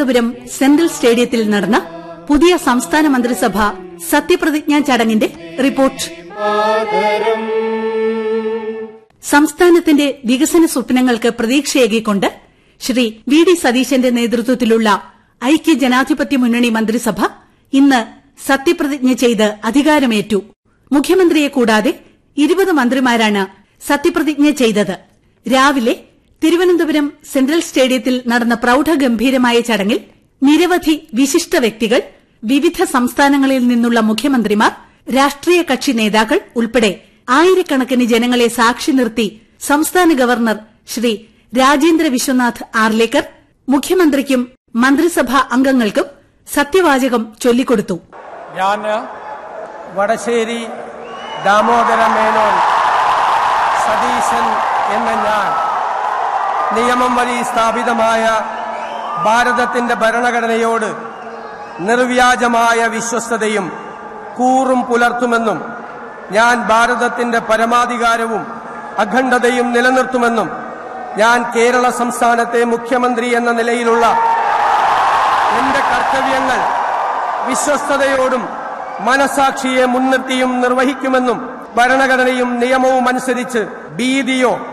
Thiruvananthapuram central സ്റ്റേഡിയത്തിൽ നടന്ന പുതിയ സംസ്ഥാന മന്ത്രിസഭ സത്യപ്രതിജ്ഞാ ചടങ്ങിന്റെ റിപ്പോർട്ട് സംസ്ഥാനത്തിന്റെ വികസന സ്വപ്നങ്ങൾക്ക് പ്രതീക്ഷയേകിക്കൊണ്ട് ശ്രീ വി ഡി സതീശന്റെ നേതൃത്വത്തിലുള്ള ഐക്യ ജനാധിപത്യ മുന്നണി മന്ത്രിസഭ ഇന്ന് സത്യപ്രതിജ്ഞ ചെയ്ത് അധികാരമേറ്റു മുഖ്യമന്ത്രിയെ കൂടാതെ ഇരുപത് മന്ത്രിമാരാണ് സത്യപ്രതിജ്ഞ ചെയ്തത് രാവിലെ തിരുവനന്തപുരം സെൻട്രൽ സ്റ്റേഡിയത്തിൽ നടന്ന പ്രൌഢഗംഭീരമായ ചടങ്ങിൽ നിരവധി വിശിഷ്ട വ്യക്തികൾ വിവിധ സംസ്ഥാനങ്ങളിൽ നിന്നുള്ള മുഖ്യമന്ത്രിമാർ രാഷ്ട്രീയ കക്ഷി നേതാക്കൾ ഉൾപ്പെടെ ആയിരക്കണക്കിന് ജനങ്ങളെ സാക്ഷി നിർത്തി സംസ്ഥാന ഗവർണർ ശ്രീ രാജേന്ദ്ര വിശ്വനാഥ് ആർലേക്കർ മുഖ്യമന്ത്രിക്കും മന്ത്രിസഭാ അംഗങ്ങൾക്കും സത്യവാചകം ചൊല്ലിക്കൊടുത്തു ഞാൻ വടശ്ശേരി ദാമോദര മേനോൻ സതീശൻ എന്ന ഞാൻ നിയമം വഴി സ്ഥാപിതമായ ഭാരതത്തിന്റെ ഭരണഘടനയോട് നിർവ്യാജമായ വിശ്വസ്തതയും കൂറും പുലർത്തുമെന്നും ഞാൻ ഭാരതത്തിന്റെ പരമാധികാരവും അഖണ്ഡതയും നിലനിർത്തുമെന്നും ഞാൻ കേരള സംസ്ഥാനത്തെ മുഖ്യമന്ത്രി എന്ന നിലയിലുള്ള എന്റെ കർത്തവ്യങ്ങൾ വിശ്വസ്തയോടും മനസാക്ഷിയെ മുൻനിർത്തിയും നിർവഹിക്കുമെന്നും ഭരണഘടനയും നിയമവും അനുസരിച്ച് ഭീതിയോ